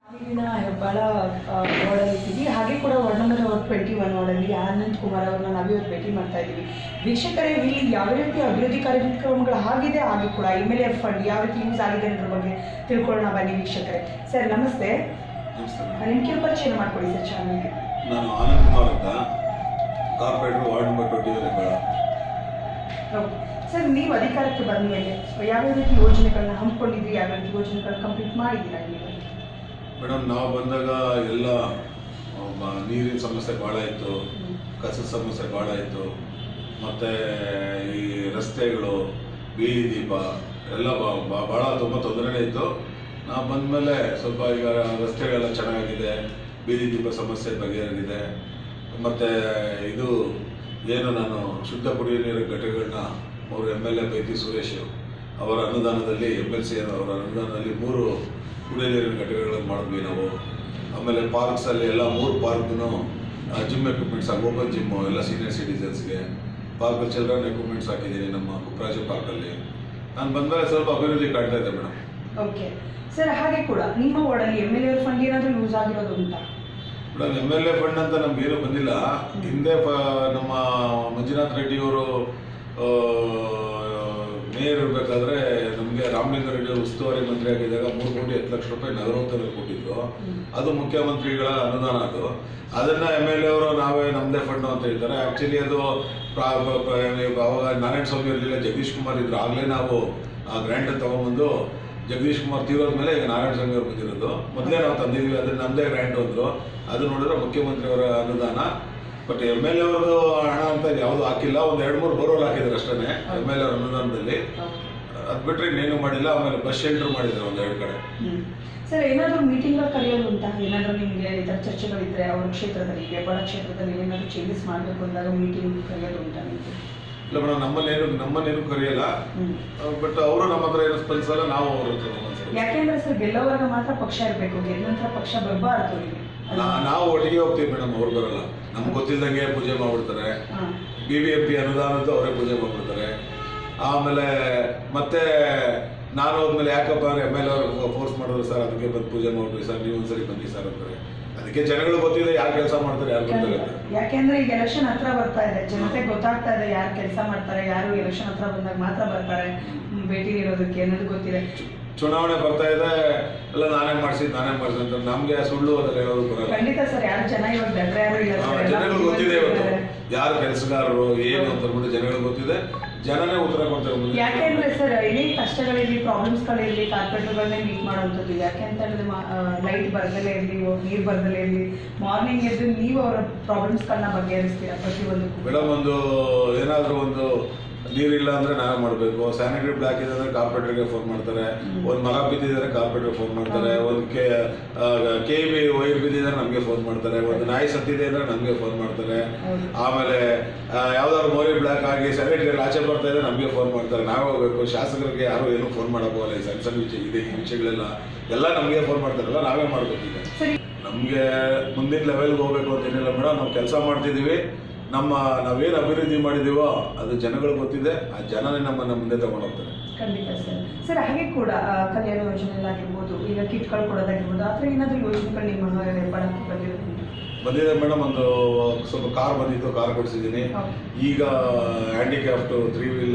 ಈಗಿನ ಹೆಬ್ಬಾಳ ವಾರ್ಡಲ್ಲಿದ್ದೀವಿ ಹಾಗೆ ಕೂಡ ವಾರ್ಡ್ ನಂಬರ್ ಟ್ವೆಂಟಿ ಒನ್ ವಾರ್ಡಲ್ಲಿ ಆನಂದ್ ಕುಮಾರ್ ಅವ್ರನ್ನ ನಾವಿವತ್ತು ಭೇಟಿ ಮಾಡ್ತಾ ಇದ್ದೀವಿ ವೀಕ್ಷಕರೇ ಇಲ್ಲಿ ಯಾವ ರೀತಿ ಅಭಿವೃದ್ಧಿ ಕಾರ್ಯಕ್ರಮಗಳು ಆಗಿದೆ ಹಾಗೆ ಕೂಡ ಎಮ್ ಎಲ್ ಎ ಫಂಡ್ ಯಾವ ರೀತಿ ಯೂಸ್ ಆಗಿದೆ ಅನ್ನೋದ್ರ ಬಗ್ಗೆ ತಿಳ್ಕೊಳ್ಳೋಣ ಬನ್ನಿ ವೀಕ್ಷಕರೇ ಸರ್ ನಮಸ್ತೆ ನಮಸ್ತೆ ನಿಮ್ಮ ಕಿರು ಪರಿಚಯ ಮಾಡಿಕೊಡಿ ಸರ್ ಚಾನಲ್ಗೆ ನಾನು ಆನಂದ್ ಕುಮಾರ್ ಅಂತ corporator ward number twenty Hebbal sir ನೀವು ಅಧಿಕಾರಕ್ಕೆ ಬಂದ ಮೇಲೆ ಯಾವ್ಯಾವ ರೀತಿ ಯೋಜನೆಗಳನ್ನ ಹಮ್ಮಿಕೊಂಡಿದ್ರಿ ಯಾವ ರೀತಿ ಯೋಜನೆಗಳನ್ನ ಕಂಪ್ಲೀಟ್ ಮಾಡಿದ್ದೀರಾ ನೀವು ಮೇಡಮ್ ನಾವು ಬಂದಾಗ ಎಲ್ಲ ಆ, ಮ- ನೀರಿನ ಸಮಸ್ಯೆ ಭಾಳ ಇತ್ತು ಕಸದ ಸಮಸ್ಯೆ ಭಾಳ ಇತ್ತು ಮತ್ತು ಈ ರಸ್ತೆಗಳು ಬೀದಿ ದೀಪ ಎಲ್ಲ ಬಾ- ಬಾ- ಭಾಳ ತುಂಬ ತೊಂದರೆನೇ ಇತ್ತು ನಾವು ಬಂದಮೇಲೆ ಸ್ವಲ್ಪ ಈಗ ರಸ್ತೆಗಳೆಲ್ಲ ಚೆನ್ನಾಗಿದೆ ಬೀದಿ ದೀಪ ಸಮಸ್ಯೆ ಬಗೆಹರಿದಿದೆ ಮತ್ತು ಇದು ಏನು ನಾನು ಶುದ್ಧ ಕುಡಿಯುವ ನೀರಿನ ಘಟಕಗಳನ್ನ ಅವರು M L A Byrathi Suresh ಅವರ ಅನುದಾನದಲ್ಲಿ ಎಮ್ ಎಲ್ ಸಿ ಅವರ ಅನುದಾನದಲ್ಲಿ ಮೂರು ಕುಡಿಯುವ ನೀರಿನ ಘಟಕಗಳನ್ನು ಮಾಡಿದ್ವಿ ನಾವು ಆಮೇಲೆ ಪಾರ್ಕ್ಸಲ್ಲಿ ಎಲ್ಲ ಮೂರು ಪಾರ್ಕ್ನು ಜಿಮ್ ಎಕ್ವಿಪ್ಮೆಂಟ್ಸ್ ಆಗಿ ಓಪನ್ ಜಿಮ್ಮು ಎಲ್ಲ ಸೀನಿಯರ್ ಸಿಟಿಸನ್ಸ್ಗೆ ಪಾರ್ಕ್ ಚಿಲ್ಡ್ರನ್ ಎಕ್ವಿಪ್ಮೆಂಟ್ಸ್ ಹಾಕಿದ್ದೀನಿ ನಮ್ಮ ಕುಪ್ರಾಜು ಪಾರ್ಕಲ್ಲಿ ನಾನು ಬಂದಮೇಲೆ ಸ್ವಲ್ಪ ಅಭಿವೃದ್ಧಿ ಕಾಣ್ತಾ ಇದೆ ಮೇಡಮ್ ಓಕೆ ಸರ್ ಹಾಗೆ ಕೂಡ ನಿಮ್ಮ ವಾರ್ಡಲ್ಲಿ ಎಮ್ ಎಲ್ ಎ ಫಂಡ್ ಏನಾದರೂ ಯೂಸ್ ಆಗಿರೋದು ಉಂಟಾ madam M L A fund ಅಂತ ನಮ್ಗೆ ಏನೂ ಬಂದಿಲ್ಲ ಹಿಂದೆ ಪ ನಮ್ಮ ಮಂಜುನಾಥ್ ರೆಡ್ಡಿ ಅವರು ಮೇಯರ್ ಇರಬೇಕಾದ್ರೆ ನಮಗೆ ರಾಮಲಿಂಗ ರೆಡ್ಡಿ ಅವರು ಉಸ್ತುವಾರಿ ಮಂತ್ರಿ ಆಗಿದ್ದಾಗ ಮೂರು ಕೋಟಿ ಹತ್ತು ಲಕ್ಷ ರೂಪಾಯಿ ನಗರೋತ್ತರಲ್ಲಿ ಕೊಟ್ಟಿದ್ರು ಅದು ಮುಖ್ಯಮಂತ್ರಿಗಳ ಅನುದಾನ ಅದು ಅದನ್ನ ಎಮ್ ಎಲ್ ಎ ಅವರು ನಾವೇ ನಮ್ಮದೇ ಫಂಡ್ ಅಂತ ಹೇಳ್ತಾರೆ ಆ್ಯಕ್ಚುಲಿ ಅದು ಪ್ರಾ- ಪ್ರ- ಪ್ರ- ಅವಾಗ ನಾರಾಯಣ ಸ್ವಾಮಿ ಇರಲಿಲ್ಲ ಜಗದೀಶ್ ಕುಮಾರ್ ಇದ್ರು ಆಗಲೇ ನಾವು ಆ ಗ್ರ್ಯಾಂಟ್ ತಗೊಂಬಂದು ಜಗದೀಶ್ ಕುಮಾರ್ ತೀರೋದ ಮೇಲೆ ಈಗ ನಾರಾಯಣ ಸ್ವಾಮಿ ಅವ್ರು ಬಂದಿರೋದು ಮೊದಲೇ ನಾವು ತಂದಿದ್ವಿ ಅದನ್ನ ನಮ್ಮದೇ ಗ್ರ್ಯಾಂಟ್ ಅಂದ್ರು ಅದು ನೋಡಿದ್ರೆ ಮುಖ್ಯಮಂತ್ರಿಯವರ ಅನುದಾನ ಬಟ್ ಎಮ್ ಎಲ್ ಎ ಅವ್ರದ್ದು ಹಣ ಅಂತ ಯಾವುದು ಹಾಕಿಲ್ಲ ಒಂದು ಎರಡು ಮೂರು ಬೋರ್ವೆಲ್ ಹಾಕಿದ್ರು ಅಷ್ಟೇ ಎಮ್ ಎಲ್ ಎ ಅವ್ರ ಅನುದಾನದಲ್ಲಿ ಅದು ಬಿಟ್ಟರೆ ಇನ್ನೇನು ಮಾಡಿಲ್ಲ ಆಮೇಲೆ ಬಸ್ ಶೆಲ್ಟರ್ ಮಾಡಿದ್ದಾರೆ ಒಂದು ಎರಡು ಕಡೆ ಸರ್ ಏನಾದರೂ ಮೀಟಿಂಗ್ ಕರೆಯೋದು ಉಂಟಾ ಏನಾದರೂ ನಿಮಗೆ ಈ ಥರ ಚರ್ಚೆಗಳಿದ್ರೆ ಅವ್ರ ಕ್ಷೇತ್ರದಲ್ಲಿ ಹೆಬ್ಬಾಳ ಕ್ಷೇತ್ರದಲ್ಲಿ ಏನಾದರೂ ಚೇಂಜಸ್ ಮಾಡಬೇಕು ಅಂದಾಗ ಮೀಟಿಂಗ್ ಕರೆಯೋದು ಉಂಟಾ ನಿಮಗೆ ಇಲ್ಲ ಮೇಡಮ್ ನಮ್ಮನ್ನೇನು ನಮ್ಮನ್ನೇನು ಕರೆಯಲ್ಲ ಹ್ಮ್. ಬಟ್ ಅವರು ನಮ್ಮ ಹತ್ರ ಏನು ಸ್ಪಂದಿಸಲ್ಲ ನಾವು ಅವ್ರ ಹತ್ರ ಸ್ಪಂದಿಸಲ್ಲ. ಯಾಕೆಂದ್ರೆ ಸರ್ ಗೆಲ್ಲೋವರೆಗೆ ಮಾತ್ರ ಪಕ್ಷ ಇರಬೇಕು ಗೆದ್ದ ನಂತರ ಪಕ್ಷ ಬರಬಾರ್ದು ಇಲ್ಲಿ ನಾ- ನಾವು ಒಟ್ಟಿಗೆ ಹೋಗ್ತೀವಿ ಮೇಡಮ್ ಅವ್ರು ಬರಲ್ಲ ನಮ್ಗೆ ಗೊತ್ತಿಲ್ದಂಗೆ ಪೂಜೆ ಮಾಡ್ಬಿಡ್ತಾರೆ ಹಾಂ ಬಿ ಬಿ ಎಂ ಪಿ ಅನುದಾನದ್ದು ಅವರೇ ಪೂಜೆ ಮಾಡ್ಬಿಡ್ತಾರೆ ಆಮೇಲೆ ಮತ್ತೆ ನಾನು ಹೋದ್ಮೇಲೆ ಯಾಕಪ್ಪ ಅಂದ್ರೆ ಎಮ್ ಎಲ್ ಅವರು ಫೋರ್ಸ್ ಮಾಡಿದ್ರು ಸರ್ ಅದಕ್ಕೆ ಬಂದು ಪೂಜೆ ಮಾಡ್ಬಿಡಿ ಸರ್ ನೀವು ಒಂದ್ಸರಿ ಬನ್ನಿ ಸರ್ ಅಂತಾರೆ ಅದಕ್ಕೆ ಜನಗಳು ಗೊತ್ತಿದೆ ಯಾರು ಕೆಲಸ ಮಾಡ್ತಾರೆ ಯಾರು ಗೊತ್ತಾಗುತ್ತೆ ಯಾಕೆಂದ್ರೆ ಈಗ ಎಲೆಕ್ಷನ್ ಹತ್ರ ಬರ್ತಾ ಇದೆ ಜನತೆ ಗೊತ್ತಾಗ್ತಾ ಇದೆ ಯಾರು ಕೆಲಸ ಮಾಡ್ತಾರೆ ಯಾರು ಎಲೆಕ್ಷನ್ ಹತ್ರ ಬಂದಾಗ ಮಾತ್ರ ಬರ್ತಾರೆ ಹ್ಮ್, ಭೇಟಿ ನೀಡೋದಕ್ಕೆ ಅನ್ನೋದು ಗೊತ್ತಿದೆ ಚುನಾವಣೆ ಬರ್ತಾ ಇದೆ ಎಲ್ಲ ನಾನೇ ಮಾಡ್ಸಿದ್ ನಾನೇ ಮಾಡ್ಸಿದ್ ಅಂತ ನಮ್ಗೆ ಸುಳ್ಳು ಅದೆಲ್ಲ ಹೇಳೋದು ಬರಲ್ಲ ಖಂಡಿತ ಸರ್ ಯಾರು ಜನ ಇವಾಗ ದಡ್ರೆ ಯಾರು ಇಲ್ಲ ಹಾ, ಸರ್ ಎಲ್ಲ ಜನಗಳು ಗೊತ್ತಿದೆ ಇವತ್ತು ಇದ್ದಾರೆ. ಯಾರು ಕೆಲಸಗಾರರು ಏನು ಅಂತ ಅಂದ್ಬಿಟ್ಟು ಜನಗಳು ಗೊತ್ತಿದೆ ಜನನೇ ಉತ್ತರ ಕೊಡ್ತಾರೆ ಮುಂದೆ. ಯಾಕೆಂದ್ರೆ ಸರ್ ಏನೇ ಕಷ್ಟಗಳಿರಲಿ ಪ್ರಾಬ್ಲಮ್ಸ್ಗಳಿರಲಿ ಕಾರ್ಪೊರೇಟರ್ಗಳನ್ನೇ ಮೀಟ್ ಮಾಡುವಂಥದ್ದು ಯಾಕೆ ಅಂತ ಹೇಳಿದ್ರೆ ಲೈಟ್ ಬರ್ದಲೇ ಇರಲಿ ನೀರು ಬರ್ದಲೇ ಇರಲಿ ಮಾರ್ನಿಂಗ್ ಎದ್ದು ನೀವು ಅವರ ಪ್ರಾಬ್ಲಮ್ಸ್ಗಳನ್ನ ಬಗೆಹರಿಸ್ತೀರಾ ಪ್ರತಿಯೊಂದಕ್ಕೂ ಮೇಡಮ್ ಒಂದು ಏನಾದರೂ ಒಂದು ನೀರಿಲ್ಲ ಅಂದ್ರೆ ನಾವೇ ಮಾಡಬೇಕು ಸ್ಯಾನಿಟರಿ ಬ್ಲಾಕ್ ಇದೆ ಅಂದ್ರೆ ಕಾರ್ಪೊರೇಟರ್ಗೆ ಫೋನ್ ಮಾಡ್ತಾರೆ ಒಂದು ಮರ ಬಿದ್ದಿದ್ರೆ ಕಾರ್ಪೊರೇಟರ್ ಫೋನ್ ಮಾಡ್ತಾರೆ ಒಂದು ಕೆ ಕೆ ಬಿ ವೈರ್ ಬಿದ್ದಿದ್ರೆ ನಮಗೆ ಫೋನ್ ಮಾಡ್ತಾರೆ ಒಂದು ನಾಯಿ ಸತ್ತಿದೆ ಅಂದ್ರೆ ನಮಗೆ ಫೋನ್ ಮಾಡ್ತಾರೆ ಹೌದು. ಆಮೇಲೆ ಆ, ಯಾವ್ದಾದ್ರು ಮೋರಿ ಬ್ಲಾಕ್ ಆಗಿ ಸ್ಯಾನಿಟರಿ ಆಚೆ ಬರ್ತಾ ಇದ್ರೆ ನಮಗೆ ಫೋನ್ ಮಾಡ್ತಾರೆ ನಾವೇ ಹೋಗ್ಬೇಕು ಶಾಸಕರಿಗೆ ಯಾರು ಏನು ಫೋನ್ ಮಾಡೋಕ್ಕೋಗಲ್ಲ ಈ ಸಣ್ಣ ಸಣ್ಣ ವಿಷಯ ಇದೆ ಈ ವಿಷಯಗಳೆಲ್ಲ ಎಲ್ಲ ನಮಗೆ ಫೋನ್ ಮಾಡ್ತಾರಲ್ಲ ನಾವೇ ಮಾಡ್ಬೇಕು ಈಗ ಸರಿ ನಮಗೆ ಮುಂದಿನ ಲೆವೆಲ್ಗೆ ಹೋಗ್ಬೇಕು ಅಂತ ಏನಿಲ್ಲ ಮೇಡಮ್ ನಾವು ಕೆಲಸ ಮಾಡ್ತಿದ್ದೀವಿ ನಮ್ಮ ನಾವೇನು ಅಭಿವೃದ್ಧಿ ಮಾಡಿದೀವೋ ಅದು ಜನಗಳು ಗೊತ್ತಿದೆ ಆ ಜನನೇ ನಮ್ಮನ್ನ ಮುಂದೆ ತಗೊಂಡು ಹೋಗ್ತಾರೆ ಖಂಡಿತ ಸರ್ ಸರ್ ಹಾಗೆ ಕೂಡ ಆ, ಕಲ್ಯಾಣ ಯೋಜನೆಯಲ್ಲಾಗಿರ್ಬೋದು ಈಗ ಕಿಟ್ಗಳು ಕೊಡೋದಾಗಿರ್ಬೋದು ಆ ಥರ ಏನಾದರೂ ಯೋಜನೆಗಳು ನಿಮ್ಮ ಹೆಬ್ಬಾಳಕ್ಕೆ ಬಂದಿರೋದು ಬಂದಿದೆ ಮೇಡಮ್ ಒಂದು ಸ್ವಲ್ಪ ಕಾರ್ ಬಂದಿತ್ತು ಕಾರ್ ಕೊಡಿಸಿದ್ದೀನಿ ಹೌದು. ಈಗ ಹ್ಯಾಂಡಿಕ್ರಾಫ್ಟ್ ತ್ರೀ ವೀಲ್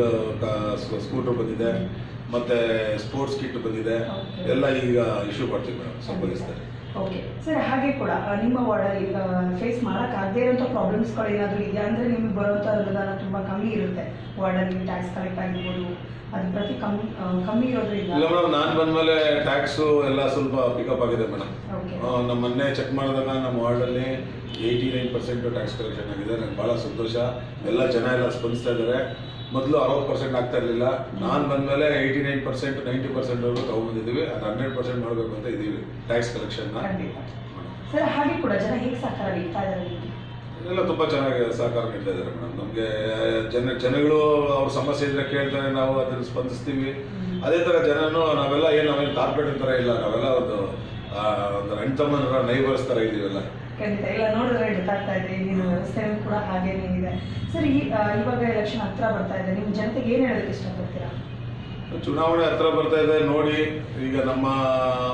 ಸ್ಕೂಟರ್ ಬಂದಿದೆ ಮತ್ತೆ ಸ್ಪೋರ್ಟ್ಸ್ ಕಿಟ್ ಬಂದಿದೆ Okay. ಎಲ್ಲ ಈಗ ಇಶ್ಯೂ ಮಾಡ್ತೀವಿ ಮೇಡಮ್ ಸಂಪಾದಿಸ್ತಾರೆ ಓಕೆ ಸರ್ ಹಾಗೆ ಕೂಡ ಆ, ನಿಮ್ಮ ವಾರ್ಡಲ್ಲಿ ಫೇಸ್ ಮಾಡೋಕ್ಕಾಗದೇ ಇರೋಂಥ ಪ್ರಾಬ್ಲಮ್ಸ್ಗಳು ಏನಾದರೂ ಇದೆಯಾ ಅಂದರೆ ನಿಮಗೆ ಬರುವಂಥ ಅನುದಾನ ತುಂಬ ಕಮ್ಮಿ ಇರುತ್ತೆ ವಾರ್ಡಲ್ಲಿ ಟ್ಯಾಕ್ಸ್ ಕಲೆಕ್ಟ್ ಆಗಿರ್ಬೋದು ಅದು ಪ್ರತಿ ಕಮ್ಮಿ ಆ, ಕಮ್ಮಿ ಇರೋದ್ರಿಂದ ಇಲ್ಲ ಮೇಡಮ್ ನಾನು ಬಂದ್ಮೇಲೆ ಟ್ಯಾಕ್ಸು ಎಲ್ಲ ಸ್ವಲ್ಪ ಪಿಕಪ್ ಆಗಿದೆ ಮೇಡಮ್ ಓಕೆ ನಮ್ಮ ಮೊನ್ನೆ ಚೆಕ್ ಮಾಡಿದಾಗ ನಮ್ಮ ವಾರ್ಡಲ್ಲಿ eighty nine percent tax collection ಆಗಿದೆ ನನಗೆ ಭಾಳ ಸಂತೋಷ ಎಲ್ಲ ಜನ ಎಲ್ಲ ಸ್ಪಂದಿಸ್ತಾ ಇದ್ದಾರೆ ಮೊದಲು ಅರವತ್ತು ಪರ್ಸೆಂಟ್ ಆಗ್ತಾ ಇರಲಿಲ್ಲ ನಾನು ಬಂದಮೇಲೆ eighty nine percent ninety percent ವರೆಗೂ ತೊಗೊಂಬಂದಿದ್ದೀವಿ ಅದು ಹಂಡ್ರೆಡ್ ಪರ್ಸೆಂಟ್ ಮಾಡಬೇಕು ಅಂತ ಇದ್ದೀವಿ ಟ್ಯಾಕ್ಸ್ ಕಲೆಕ್ಷನ್ನ ಖಂಡಿತ ಸರ್ ಹಾಗೆ ಕೂಡ ಜನ ಹೇಗೆ ಸಹಕಾರ ನೀಡ್ತಾ ಇದ್ದಾರೆ ನಿಮಗೆ ಎಲ್ಲ ತುಂಬ ಚೆನ್ನಾಗಿ ಸಹಕಾರ ನೀಡ್ತಾ ಇದ್ದಾರೆ ಮೇಡಮ್ ನಮಗೆ ಜನ ಜನಗಳು ಅವ್ರ ಸಮಸ್ಯೆ ಇದ್ರೆ ಕೇಳ್ತಾರೆ ನಾವು ಅದನ್ನು ಸ್ಪಂದಿಸ್ತೀವಿ ಅದೇ ಥರ ಜನನು ನಾವೆಲ್ಲ ಏನು ನಾವೇನು ಕಾರ್ಪೊರೇಟರ್ ಥರ ಇಲ್ಲ ನಾವೆಲ್ಲ ಒಂದು ಆ, ಒಂದು ಅಣ್ತಮ್ಮನ ನೈಬರ್ಸ್ ಥರ ಇದೀವೆಲ್ಲ ಖಂಡಿತ ಇಲ್ಲ ನೋಡಿದ್ರೆ ಗೊತ್ತಾಗ್ತಾ ಇದೆ ಇಲ್ಲಿನ ವ್ಯವಸ್ಥೆ ಕೂಡ ಹಾಗೇನೇ ಇದೆ ಸರ್ ಈ ಆ, ಇವಾಗ ಎಲೆಕ್ಷನ್ ಹತ್ರ ಬರ್ತಾ ಇದೆ ನಿಮ್ಮ ಜನತೆಗೆ ಏನು ಹೇಳೋದಕ್ಕೆ ಇಷ್ಟಪಡ್ತೀರಾ ಚುನಾವಣೆ ಹತ್ರ ಬರ್ತಾ ಇದೆ ನೋಡಿ ಈಗ ನಮ್ಮ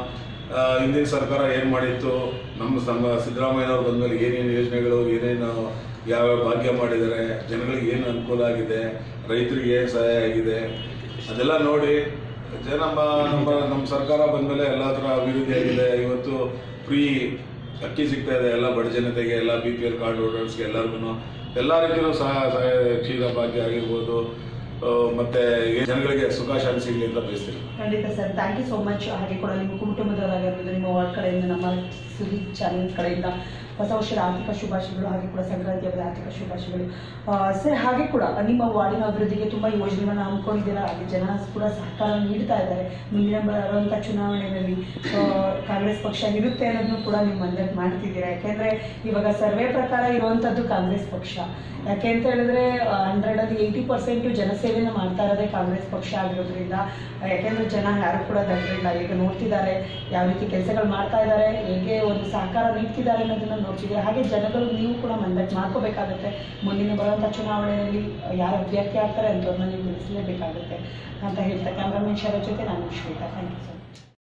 ಆ, ಹಿಂದಿನ ಸರ್ಕಾರ ಏನು ಮಾಡಿತ್ತು ನಮ್ಮ ನಮ್ಮ ಸಿದ್ದರಾಮಯ್ಯನವ್ರು ಬಂದಮೇಲೆ ಏನೇನು ಯೋಜನೆಗಳು ಏನೇನು ಯಾವ್ಯಾವ ಭಾಗ್ಯ ಮಾಡಿದ್ದಾರೆ ಜನಗಳಿಗೆ ಏನು ಅನುಕೂಲ ಆಗಿದೆ ರೈತರಿಗೆ ಏನು ಸಹಾಯ ಆಗಿದೆ ಅದೆಲ್ಲ ನೋಡಿ ಜನ ನಮ್ಮ ನಮ್ಮ ನಮ್ಮ ಸರ್ಕಾರ ಬಂದಮೇಲೆ ಎಲ್ಲ ಥರ ಅಭಿವೃದ್ಧಿ ಆಗಿದೆ ಇವತ್ತು ಫ್ರೀ ಅಕ್ಕಿ ಸಿಗ್ತಾ ಇದೆ ಎಲ್ಲ ಬಡ ಜನತೆಗೆ ಎಲ್ಲ ಬಿ ಪಿ ಎಲ್ ಕಾರ್ಡ್ ಹೋಲ್ಡರ್ಸ್ಗೆ ಎಲ್ಲರಿಗೂ ಎಲ್ಲ ರೀತಿಯೂ ಸಹ ಸಹಾಯ ಕ್ಷೀರ ಭಾಗ್ಯ ಆಗಿರ್ಬೋದು ಆ, ಮತ್ತೆ ಈ ಜನಗಳಿಗೆ ಸುಖ ಶಾಂತಿ ಸಿಗಲಿ ಅಂತ ಬಯಸ್ತೀನಿ ಖಂಡಿತ sir thank you so much ಹಾಗೆ ಕೂಡ ನಿಮ್ಮ ಕುಟುಂಬದವರಾಗಿರ್ಬೋದು ನಿಮ್ಮ ವಾರ್ಡ್ ಕಡೆಯಿಂದ ನಮ್ಮ ಸುದ್ದಿ ಚಾನೆಲ್ ಕಡೆಯಿಂದ ಹೊಸ ವರ್ಷದ ಆರ್ಥಿಕ ಶುಭಾಶಯಗಳು ಹಾಗೆ ಕೂಡ ಸಂಕ್ರಾಂತಿ ಹಬ್ಬದ ಆರ್ಥಿಕ ಶುಭಾಶಯಗಳು ಆ, ಸರ್ ಹಾಗೆ ಕೂಡ ನಿಮ್ಮ ವಾರ್ಡಿನ ಅಭಿವೃದ್ಧಿಗೆ ತುಂಬ ಯೋಜನೆಗಳನ್ನ ಹಮ್ಮಿಕೊಂಡಿದ್ದೀರಾ ಹಾಗೆ ಜನ ಕೂಡ ಸಹಕಾರ ನೀಡ್ತಾ ಇದ್ದಾರೆ ಮುಂದಿನ ಬರುವಂಥ ಚುನಾವಣೆಯಲ್ಲಿ ಆ, ಕಾಂಗ್ರೆಸ್ ಪಕ್ಷ ಇರುತ್ತೆ ಅನ್ನೋದನ್ನು ಕೂಡ ನೀವು ಮಂದಟ್ ಮಾಡ್ತಿದ್ದೀರಾ ಯಾಕೆಂದರೆ ಇವಾಗ ಸರ್ವೆ ಪ್ರಕಾರ ಇರುವಂಥದ್ದು ಕಾಂಗ್ರೆಸ್ ಪಕ್ಷ ಯಾಕೆ ಅಂತ ಹೇಳಿದ್ರೆ ಹಂಡ್ರೆಡಲ್ಲಿ ಏಯ್ಟಿ ಪರ್ಸೆಂಟು ಜನಸೇವೆನ ಮಾಡ್ತಾ ಇರೋದೇ ಕಾಂಗ್ರೆಸ್ ಪಕ್ಷ ಆಗಿರೋದ್ರಿಂದ ಆ, ಯಾಕೆಂದ್ರೆ ಜನ ಯಾರು ಕೂಡ ದಡ್ರಿಲ್ಲ ಈಗ ನೋಡ್ತಿದ್ದಾರೆ ಯಾವ ರೀತಿ ಕೆಲಸಗಳು ಮಾಡ್ತಾ ಇದ್ದಾರೆ ಹೇಗೆ ಒಂದು ಸಹಕಾರ ನೀಡ್ತಿದ್ದಾರೆ ಅನ್ನೋದನ್ನ ನೋಡ್ತಿದ್ದಾರೆ ಹಾಗೆ ಜನಗಳು ನೀವು ಕೂಡ ಮಂದಟ್ ಮಾಡ್ಕೋಬೇಕಾಗುತ್ತೆ ಮುಂದಿನ ಬರುವಂಥ ಚುನಾವಣೆಯಲ್ಲಿ ಯಾರು ಅಭ್ಯರ್ಥಿ ಆಗ್ತಾರೆ ಅಂಥವ್ರನ್ನ ನೀವು ಗೆಲ್ಲಿಸಲೇಬೇಕಾಗುತ್ತೆ ಅಂತ ಹೇಳ್ತಾ ಕ್ಯಾಮ್ರಾಮನ್ ಶರ ಜೊತೆ ನಾನು ಶ್ವೇತಾ ಥ್ಯಾಂಕ್ ಯು ಸರ್